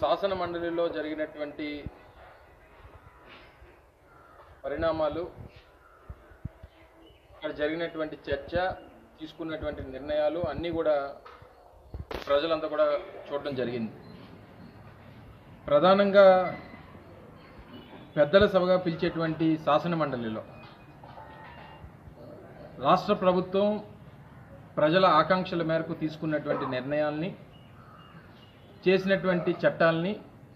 శాసన మండలిలో జరిగినటువంటి పరిణామాలు అక్కడ జరిగినటువంటి చర్చ తీసుకున్నటువంటి నిర్ణయాలు అన్నీ కూడా ప్రజలంతా కూడా చూడడం జరిగింది ప్రధానంగా పెద్దల సభగా పిలిచేటువంటి శాసన మండలిలో రాష్ట్ర ప్రభుత్వం ప్రజల ఆకాంక్షల మేరకు తీసుకున్నటువంటి నిర్ణయాల్ని చేసినటువంటి చట్టాలని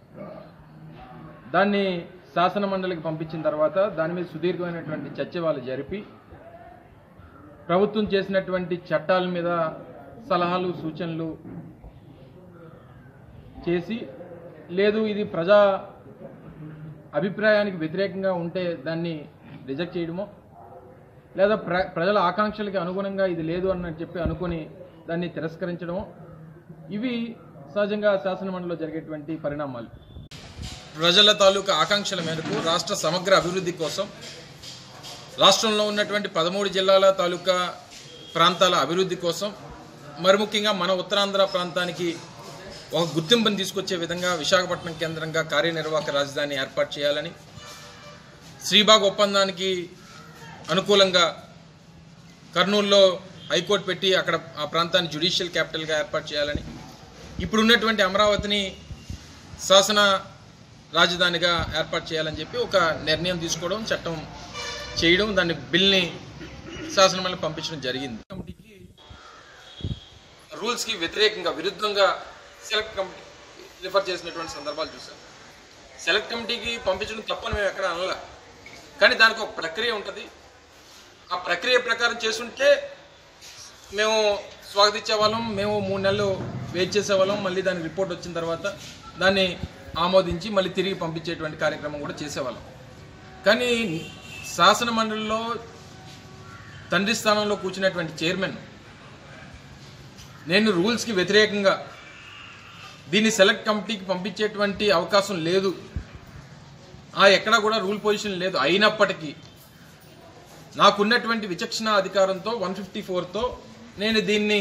దాన్ని శాసన మండలికి పంపించిన తర్వాత దాని మీద సుదీర్ఘమైనటువంటి చర్చ వాళ్ళు జరిపి ప్రభుత్వం చేసినటువంటి చట్టాల మీద సలహాలు సూచనలు చేసి లేదు ఇది ప్రజా అభిప్రాయానికి వ్యతిరేకంగా ఉంటే దాన్ని రిజెక్ట్ చేయడమో లేదా ప్ర ప్రజల ఆకాంక్షలకి అనుగుణంగా ఇది లేదు అని చెప్పి అనుకొని దాన్ని తిరస్కరించడమో ఇవి సహజంగా శాసనమండలిలో జరిగేటువంటి పరిణామాలు ప్రజల తాలూకా ఆకాంక్షల మేరకు రాష్ట్ర సమగ్ర అభివృద్ధి కోసం రాష్ట్రంలో ఉన్నటువంటి పదమూడు జిల్లాల తాలూకా ప్రాంతాల అభివృద్ధి కోసం మరి ముఖ్యంగా మన ఉత్తరాంధ్ర ప్రాంతానికి ఒక గుర్తింపుని తీసుకొచ్చే విధంగా విశాఖపట్నం కేంద్రంగా కార్యనిర్వాహక రాజధాని ఏర్పాటు చేయాలని శ్రీబాగ్ ఒప్పందానికి అనుకూలంగా కర్నూలులో హైకోర్టు పెట్టి అక్కడ ఆ ప్రాంతాన్ని జ్యుడిషియల్ క్యాపిటల్గా ఏర్పాటు చేయాలని ఇప్పుడు ఉన్నటువంటి అమరావతిని శాసన రాజధానిగా ఏర్పాటు చేయాలని చెప్పి ఒక నిర్ణయం తీసుకోవడం చట్టం చేయడం దాన్ని బిల్ని శాసనమండలి పంపించడం జరిగింది కమిటీకి రూల్స్కి వ్యతిరేకంగా విరుద్ధంగా సెలెక్ట్ కమిటీ రిఫర్ చేసినటువంటి సందర్భాలు చూసాం సెలెక్ట్ కమిటీకి పంపించడం తప్పని మేము ఎక్కడ అనలా కానీ దానికి ఒక ప్రక్రియ ఉంటుంది ఆ ప్రక్రియ ప్రకారం చేస్తుంటే మేము స్వాగతించే వాళ్ళం మేము మూడు నెలలు వెయిట్ చేసేవాళ్ళం మళ్ళీ దానికి రిపోర్ట్ వచ్చిన తర్వాత దాన్ని ఆమోదించి మళ్ళీ తిరిగి పంపించేటువంటి కార్యక్రమం కూడా చేసేవాళ్ళం కానీ శాసన మండలిలో తండ్రి స్థానంలో కూర్చున్నటువంటి చైర్మన్ నేను రూల్స్కి వ్యతిరేకంగా దీన్ని సెలెక్ట్ కమిటీకి పంపించేటువంటి అవకాశం లేదు ఆ ఎక్కడా కూడా రూల్ పొజిషన్ లేదు అయినప్పటికీ నాకున్నటువంటి విచక్షణ అధికారంతో వన్ ఫిఫ్టీ ఫోర్తో నేను దీన్ని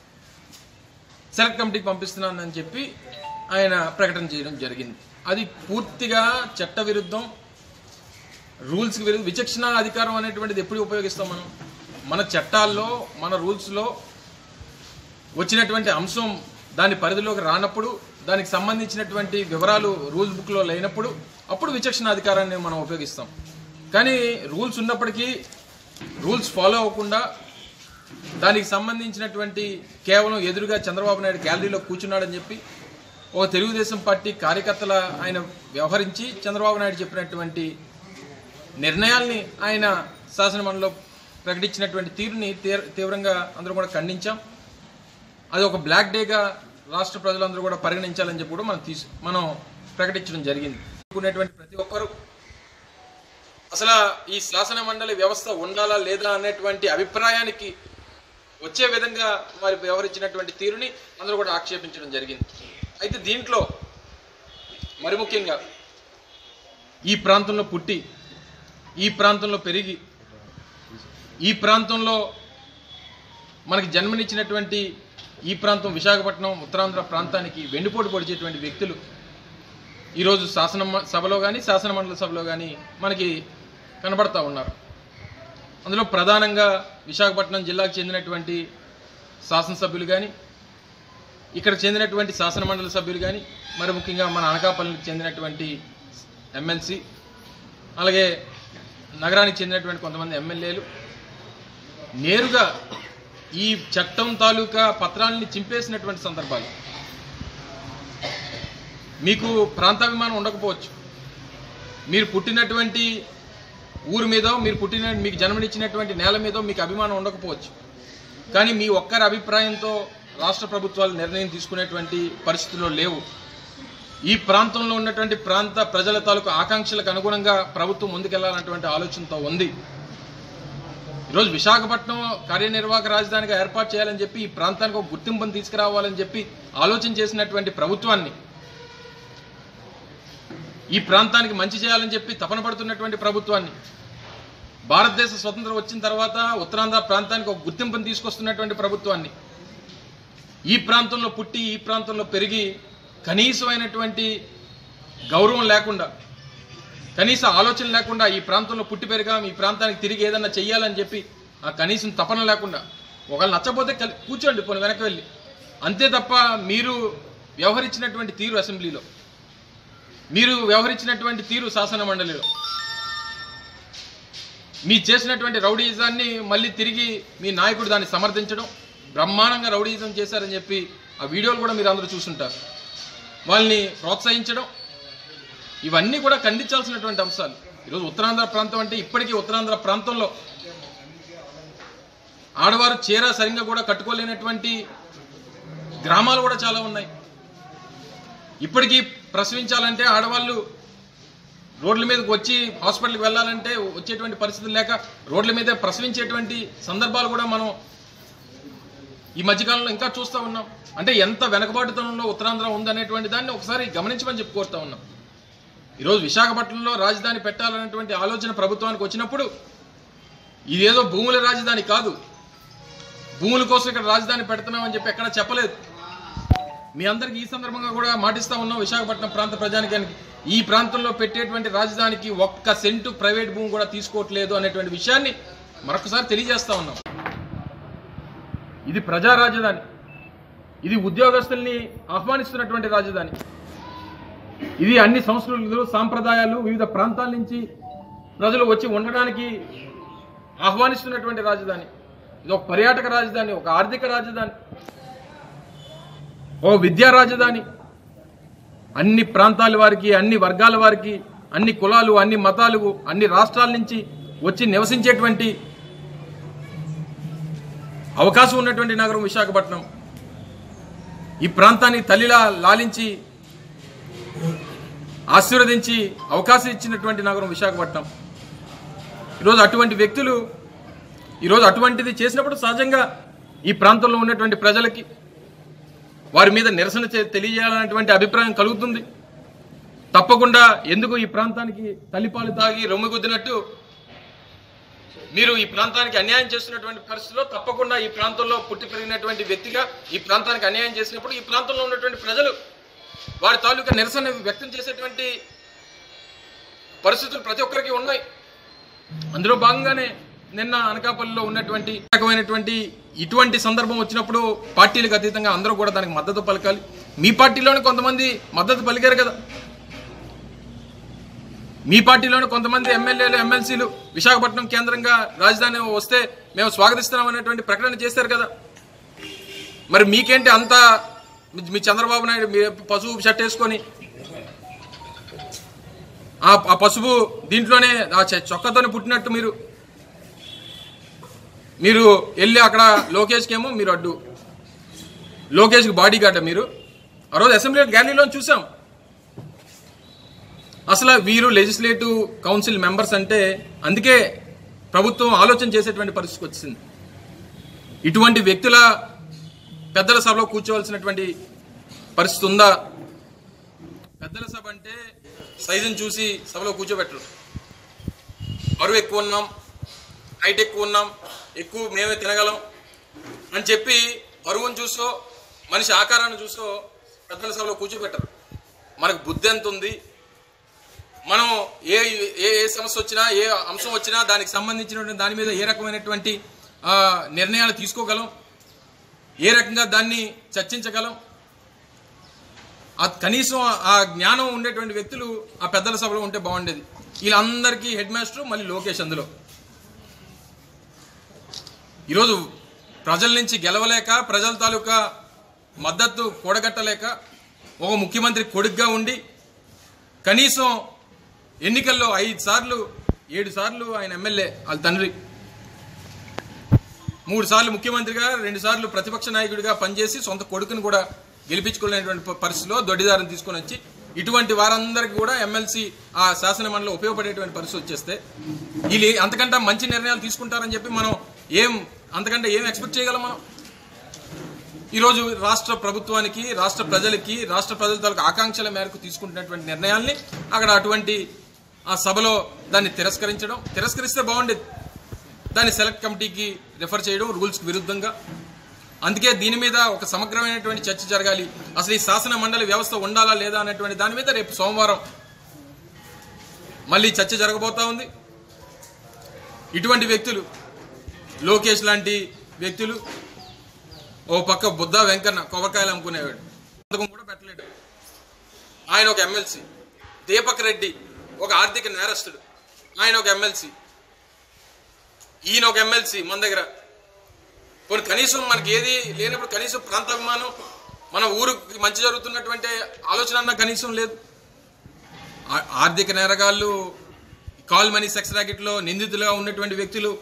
సెలెక్ట్ కమిటీకి పంపిస్తున్నానని చెప్పి ఆయన ప్రకటన చేయడం జరిగింది అది పూర్తిగా చట్ట విరుద్ధం రూల్స్కి విరుద్ధం విచక్షణ అధికారం అనేటువంటిది ఎప్పుడు ఉపయోగిస్తాం మనం మన చట్టాల్లో మన రూల్స్లో వచ్చినటువంటి అంశం దాని పరిధిలోకి రానప్పుడు దానికి సంబంధించినటువంటి వివరాలు రూల్స్ బుక్లో లేనప్పుడు అప్పుడు విచక్షణ అధికారాన్ని మనం ఉపయోగిస్తాం కానీ రూల్స్ ఉన్నప్పటికీ రూల్స్ ఫాలో అవ్వకుండా దానికి సంబంధించినటువంటి కేవలం ఎదురుగా చంద్రబాబు నాయుడు గ్యాలరీలో కూర్చున్నాడని చెప్పి ఒక తెలుగుదేశం పార్టీ కార్యకర్తల ఆయన వ్యవహరించి చంద్రబాబు నాయుడు చెప్పినటువంటి నిర్ణయాల్ని ఆయన శాసనమండలిలో ప్రకటించినటువంటి తీరుని తీవ్ర- తీవ్రంగా అందరూ కూడా ఖండించాం అది ఒక బ్లాక్ డేగా రాష్ట్ర ప్రజలందరూ కూడా పరిగణించాలని చెప్పి కూడా మనం తీసు మనం ప్రకటించడం జరిగింది అనుకునేటువంటి ప్రతి ఒక్కరూ అసలు ఈ శాసన మండలి వ్యవస్థ ఉండాలా లేదా అనేటువంటి అభిప్రాయానికి వచ్చే విధంగా మరి వ్యవహరించినటువంటి తీరుని అందరూ కూడా ఆక్షేపించడం జరిగింది అయితే దీంట్లో మరి ముఖ్యంగా ఈ ప్రాంతంలో పుట్టి ఈ ప్రాంతంలో పెరిగి ఈ ప్రాంతంలో మనకి జన్మనిచ్చినటువంటి ఈ ప్రాంతం విశాఖపట్నం ఉత్తరాంధ్ర ప్రాంతానికి వెన్నుపోటు పొడిచేటువంటి వ్యక్తులు ఈరోజు శాసన మ- సభలో కానీ శాసన మండలి సభలో కానీ మనకి కనబడతా ఉన్నారు అందులో ప్రధానంగా విశాఖపట్నం జిల్లాకు చెందినటువంటి శాసనసభ్యులు కానీ ఇక్కడ చెందినటువంటి శాసన మండలి సభ్యులు కానీ మరి ముఖ్యంగా మన అనకాపల్లికి చెందినటువంటి ఎమ్మెల్సీ అలాగే నగరానికి చెందినటువంటి కొంతమంది ఎమ్మెల్యేలు నేరుగా ఈ చట్టం తాలూకా పత్రాలని చింపేసినటువంటి సందర్భాలు మీకు ప్రాంతాభిమానం ఉండకపోవచ్చు మీరు పుట్టినటువంటి ఊరి మీదో మీరు పుట్టిన మీకు జన్మనిచ్చినటువంటి నేల మీదో మీకు అభిమానం ఉండకపోవచ్చు కానీ మీ ఒక్కరి అభిప్రాయంతో రాష్ట్ర ప్రభుత్వాలు నిర్ణయం తీసుకునేటువంటి పరిస్థితుల్లో లేవు ఈ ప్రాంతంలో ఉన్నటువంటి ప్రాంత ప్రజల తాలూకు ఆకాంక్షలకు అనుగుణంగా ప్రభుత్వం ముందుకెళ్లాలన్నటువంటి ఆలోచనతో ఉంది ఈరోజు విశాఖపట్నం కార్యనిర్వాహక రాజధానిగా ఏర్పాటు చేయాలని చెప్పి ఈ ప్రాంతానికి ఒక గుర్తింపును తీసుకురావాలని చెప్పి ఆలోచన చేసినటువంటి ప్రభుత్వాన్ని ఈ ప్రాంతానికి మంచి చేయాలని చెప్పి తపన పడుతున్నటువంటి ప్రభుత్వాన్ని భారతదేశ స్వతంత్రం వచ్చిన తర్వాత ఉత్తరాంధ్ర ప్రాంతానికి ఒక గుర్తింపును తీసుకొస్తున్నటువంటి ప్రభుత్వాన్ని ఈ ప్రాంతంలో పుట్టి ఈ ప్రాంతంలో పెరిగి కనీసమైనటువంటి గౌరవం లేకుండా కనీస ఆలోచన లేకుండా ఈ ప్రాంతంలో పుట్టి పెరిగాం ఈ ప్రాంతానికి తిరిగి ఏదన్నా చెయ్యాలని చెప్పి ఆ కనీసం తపన లేకుండా ఒకళ్ళు నచ్చపోతే కలి- కూర్చోండి పోనీ వెనక్కి వెళ్ళి అంతే తప్ప మీరు వ్యవహరించినటువంటి తీరు అసెంబ్లీలో మీరు వ్యవహరించినటువంటి తీరు శాసన మండలిలో మీ చేసినటువంటి రౌడీయిజాన్ని మళ్ళీ తిరిగి మీ నాయకుడు దాన్ని సమర్థించడం బ్రహ్మాండంగా రౌడీయిజం చేశారని చెప్పి ఆ వీడియోలు కూడా మీరు అందరూ చూసుంటారు వాళ్ళని ప్రోత్సహించడం ఇవన్నీ కూడా ఖండించాల్సినటువంటి అంశాలు ఈరోజు ఉత్తరాంధ్ర ప్రాంతం అంటే ఇప్పటికీ ఉత్తరాంధ్ర ప్రాంతంలో ఆడవారు చీర సరిగ్గా కూడా కట్టుకోలేనటువంటి గ్రామాలు కూడా చాలా ఉన్నాయి ఇప్పటికీ ప్రసవించాలంటే ఆడవాళ్ళు రోడ్ల మీదకి వచ్చి హాస్పిటల్కి వెళ్ళాలంటే వచ్చేటువంటి పరిస్థితులు లేక రోడ్ల మీదే ప్రసవించేటువంటి సందర్భాలు కూడా మనం ఈ మధ్యకాలంలో ఇంకా చూస్తూ ఉన్నాం అంటే ఎంత వెనకబాటుతనంలో ఉత్తరాంధ్ర ఉందనేటువంటి దాన్ని ఒకసారి గమనించమని చెప్పి కోరుతా ఉన్నాం ఈరోజు విశాఖపట్నంలో రాజధాని పెట్టాలనేటువంటి ఆలోచన ప్రభుత్వానికి వచ్చినప్పుడు ఇదేదో భూముల రాజధాని కాదు భూముల కోసం ఇక్కడ రాజధాని పెడుతున్నామని చెప్పి ఎక్కడ చెప్పలేదు మీ అందరికి ఈ సందర్భంగా కూడా మాటిస్తా ఉన్నాం విశాఖపట్నం ప్రాంత ప్రజానికానికి ఈ ప్రాంతంలో పెట్టేటువంటి రాజధానికి ఒక్క సెంటు ప్రైవేట్ భూమి కూడా తీసుకోవట్లేదు అనేటువంటి విషయాన్ని మరొకసారి తెలియజేస్తా ఉన్నాం ఇది ప్రజా రాజధాని ఇది ఉద్యోగస్తుల్ని ఆహ్వానిస్తున్నటువంటి రాజధాని ఇది అన్ని సంస్కృతులు సాంప్రదాయాలు వివిధ ప్రాంతాల నుంచి ప్రజలు వచ్చి ఉండడానికి ఆహ్వానిస్తున్నటువంటి రాజధాని ఇది ఒక పర్యాటక రాజధాని ఒక ఆర్థిక రాజధాని ఓ విద్యా రాజధాని అన్ని ప్రాంతాల వారికి అన్ని వర్గాల వారికి అన్ని కులాలు అన్ని మతాలు అన్ని రాష్ట్రాల నుంచి వచ్చి నివసించేటువంటి అవకాశం ఉన్నటువంటి నగరం విశాఖపట్నం ఈ ప్రాంతాన్ని తల్లిలా లాలించి ఆశీర్వదించి అవకాశం ఇచ్చినటువంటి నగరం విశాఖపట్నం ఈరోజు అటువంటి వ్యక్తులు ఈరోజు అటువంటిది చేసినప్పుడు సహజంగా ఈ ప్రాంతంలో ఉన్నటువంటి ప్రజలకి వారి మీద నిరసన చే- తెలియజేయాలనేటువంటి అభిప్రాయం కలుగుతుంది తప్పకుండా ఎందుకు ఈ ప్రాంతానికి తల్లిపాలు తాగి రొమ్ము గుద్దినట్టు మీరు ఈ ప్రాంతానికి అన్యాయం చేస్తున్నటువంటి పరిస్థితిలో తప్పకుండా ఈ ప్రాంతంలో పుట్టి పెరిగినటువంటి వ్యక్తిగా ఈ ప్రాంతానికి అన్యాయం చేసినప్పుడు ఈ ప్రాంతంలో ఉన్నటువంటి ప్రజలు వారి తాలూకా నిరసన వ్యక్తం చేసేటువంటి పరిస్థితులు ప్రతి ఒక్కరికి ఉన్నాయి అందులో భాగంగానే నిన్న అనకాపల్లిలో ఉన్నటువంటి రకమైనటువంటి ఇటువంటి సందర్భం వచ్చినప్పుడు పార్టీలకు అతీతంగా అందరూ కూడా దానికి మద్దతు పలకాలి మీ పార్టీలోనే కొంతమంది మద్దతు పలికారు కదా మీ పార్టీలోనే కొంతమంది ఎమ్మెల్యేలు ఎమ్మెల్సీలు విశాఖపట్నం కేంద్రంగా రాజధాని వస్తే మేము స్వాగతిస్తున్నాం అనేటువంటి ప్రకటన చేశారు కదా మరి మీకేంటి అంత మీ- మీ చంద్రబాబు నాయుడు మీ పశువు షర్ట్ వేసుకొని ఆ ఆ పసుపు దీంట్లోనే ఆ చ- చొక్కాతోనే పుట్టినట్టు మీరు మీరు వెళ్ళి అక్కడ లోకేష్కి ఏమో మీరు అడ్డు లోకేష్కి బాడీ గార్డ్ మీరు ఆ రోజు అసెంబ్లీ గ్యాలరీలో చూసాం అసలు వీరు లెజిస్లేటివ్ కౌన్సిల్ మెంబర్స్ అంటే అందుకే ప్రభుత్వం ఆలోచన చేసేటువంటి పరిస్థితికి వచ్చింది ఇటువంటి వ్యక్తుల పెద్దల సభలో కూర్చోవలసినటువంటి పరిస్థితి ఉందా పెద్దల సభ అంటే సైజుని చూసి సభలో కూర్చోబెట్టరు బరువు ఎక్కువ ఉన్నాం హైట్ ఎక్కువ ఉన్నాం ఎక్కువ మేమే తినగలం అని చెప్పి బరువును చూసో మనిషి ఆకారాన్ని చూసో పెద్దల సభలో కూర్చోబెట్టరు మనకు బుద్ధి ఎంత ఉంది మనం ఏ ఏ ఏ సమస్య వచ్చినా ఏ అంశం వచ్చినా దానికి సంబంధించినటువంటి దాని మీద ఏ రకమైనటువంటి ఆ, నిర్ణయాలు తీసుకోగలం ఏ రకంగా దాన్ని చర్చించగలం ఆ కనీసం ఆ జ్ఞానం ఉండేటువంటి వ్యక్తులు ఆ పెద్దల సభలో ఉంటే బాగుండేది వీళ్ళందరికీ హెడ్ మాస్టర్ మళ్ళీ లోకేష్ అందులో ఈరోజు ప్రజల నుంచి గెలవలేక ప్రజల తాలూకా మద్దతు కూడగట్టలేక ఒక ముఖ్యమంత్రి కొడుగ్గా ఉండి కనీసం ఎన్నికల్లో ఐదు సార్లు ఏడు సార్లు ఆయన ఎమ్మెల్యే వాళ్ళ తండ్రి మూడు సార్లు ముఖ్యమంత్రిగా రెండు సార్లు ప్రతిపక్ష నాయకుడిగా పనిచేసి సొంత కొడుకుని కూడా గెలిపించుకునేటువంటి ప- పరిస్థితిలో దొడ్డిదారిని తీసుకొని వచ్చి ఇటువంటి వారందరికీ కూడా ఎమ్మెల్సీ ఆ శాసన మండలిలో ఉపయోగపడేటువంటి పరిస్థితి వచ్చేస్తే వీళ్ళు అంతకంటే మంచి నిర్ణయాలు తీసుకుంటారని చెప్పి మనం ఏం అంతకంటే ఏం ఎక్స్పెక్ట్ చేయగలం మనం ఈరోజు రాష్ట్ర ప్రభుత్వానికి రాష్ట్ర ప్రజలకి రాష్ట్ర ప్రజల తాలూకు ఆకాంక్షల మేరకు తీసుకుంటున్నటువంటి నిర్ణయాల్ని అక్కడ అటువంటి ఆ సభలో దాన్ని తిరస్కరించడం తిరస్కరిస్తే బాగుండేది దాన్ని సెలెక్ట్ కమిటీకి రిఫర్ చేయడం రూల్స్కి విరుద్ధంగా అందుకే దీని మీద ఒక సమగ్రమైనటువంటి చర్చ జరగాలి అసలు ఈ శాసన మండలి వ్యవస్థ ఉండాలా లేదా అనేటువంటి దాని మీద రేపు సోమవారం మళ్ళీ చర్చ జరగబోతా ఉంది ఇటువంటి వ్యక్తులు లోకేష్ లాంటి వ్యక్తులు ఓ పక్క బుద్ధ వెంకన్న కొబ్బరికాయలు అమ్ముకునేవాడు పథకం కూడా పెట్టలేడు ఆయన ఒక ఎమ్మెల్సీ దీపక్ రెడ్డి ఒక ఆర్థిక నేరస్తుడు ఆయన ఒక ఎమ్మెల్సీ ఈయన ఒక ఎమ్మెల్సీ మన దగ్గర కొన్ని కనీసం మనకి ఏది లేనప్పుడు కనీసం ప్రాంతాభిమానం మన ఊరికి మంచి జరుగుతున్నటువంటి ఆలోచన అన్న కనీసం లేదు ఆ- ఆర్థిక నేరగాళ్ళు కాల్ మనీ సెక్స్ ర్యాకెట్లో నిందితులుగా ఉన్నటువంటి వ్యక్తులు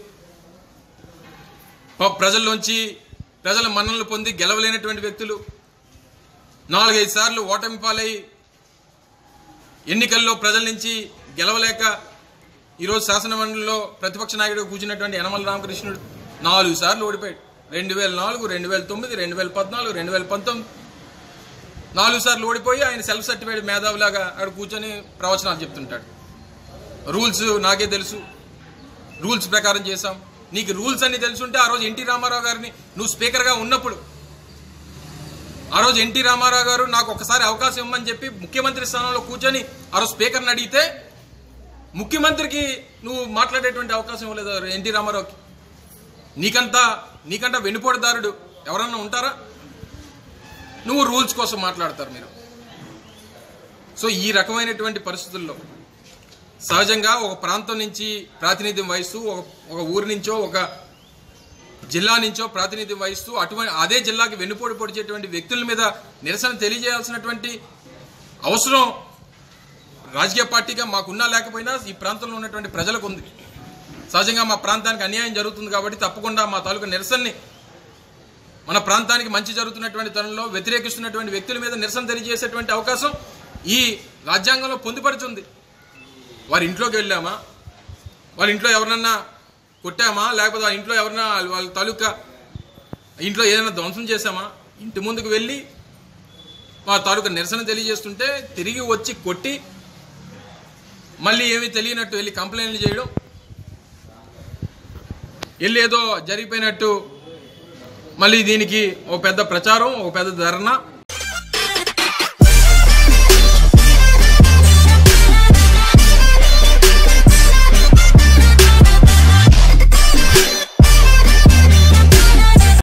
ప- ప్రజల్లోంచి ప్రజల మన్ననలు పొంది గెలవలేనటువంటి వ్యక్తులు నాలుగైదు సార్లు ఓటమి పాలై ఎన్నికల్లో ప్రజల నుంచి గెలవలేక ఈరోజు శాసనమండలిలో ప్రతిపక్ష నాయకుడు కూర్చున్నటువంటి యనమల రామకృష్ణుడు నాలుగు సార్లు ఓడిపోయాడు రెండు వేల నాలుగు రెండు వేల తొమ్మిది రెండు వేల పద్నాలుగు రెండు వేల పంతొమ్మిది నాలుగు సార్లు ఓడిపోయి ఆయన సెల్ఫ్ సర్టిఫైడ్ మేధావిలాగా అక్కడ కూర్చొని ప్రవచనాలు చెప్తుంటాడు రూల్స్ నాకే తెలుసు రూల్స్ ప్రకారం చేశాం నీకు రూల్స్ అన్ని తెలుసుంటే ఆ రోజు ఎన్టీ రామారావు గారిని నువ్వు స్పీకర్గా ఉన్నప్పుడు ఆ రోజు ఎన్టీ రామారావు గారు నాకు ఒకసారి అవకాశం ఇవ్వమని చెప్పి ముఖ్యమంత్రి స్థానంలో కూర్చొని ఆ రోజు స్పీకర్ని అడిగితే ముఖ్యమంత్రికి నువ్వు మాట్లాడేటువంటి అవకాశం ఇవ్వలేదు ఎన్టీ రామారావుకి నీకంతా నీకంట వెనుపోటుదారుడు ఎవరన్నా ఉంటారా నువ్వు రూల్స్ కోసం మాట్లాడతారు మీరు సో ఈ రకమైనటువంటి పరిస్థితుల్లో సహజంగా ఒక ప్రాంతం నుంచి ప్రాతినిధ్యం వహిస్తూ ఒక ఒక ఊరి నుంచో ఒక జిల్లా నుంచో ప్రాతినిధ్యం వహిస్తూ అటువంటి అదే జిల్లాకి వెన్నుపోటు పొడిచేటువంటి వ్యక్తుల మీద నిరసన తెలియజేయాల్సినటువంటి అవసరం రాజకీయ పార్టీగా మాకున్నా లేకపోయినా ఈ ప్రాంతంలో ఉన్నటువంటి ప్రజలకు ఉంది సహజంగా మా ప్రాంతానికి అన్యాయం జరుగుతుంది కాబట్టి తప్పకుండా మా తాలూకా నిరసనని మన ప్రాంతానికి మంచి జరుగుతున్నటువంటి తరుణంలో వ్యతిరేకిస్తున్నటువంటి వ్యక్తుల మీద నిరసన తెలియజేసేటువంటి అవకాశం ఈ రాజ్యాంగంలో పొందుపడుతుంది వారి ఇంట్లోకి వెళ్ళామా వాళ్ళ ఇంట్లో ఎవరినన్నా కొట్టామా లేకపోతే వాళ్ళ ఇంట్లో ఎవరన్నా వాళ్ళ తాలూకా ఇంట్లో ఏదైనా ధ్వంసం చేశామా ఇంటి ముందుకు వెళ్ళి మా తాలూకా నిరసన తెలియజేస్తుంటే తిరిగి వచ్చి కొట్టి మళ్ళీ ఏమీ తెలియనట్టు వెళ్ళి కంప్లైంట్లు చేయడం వెళ్ళి ఏదో జరిగిపోయినట్టు మళ్ళీ దీనికి ఓ పెద్ద ప్రచారం ఓ పెద్ద ధర్నా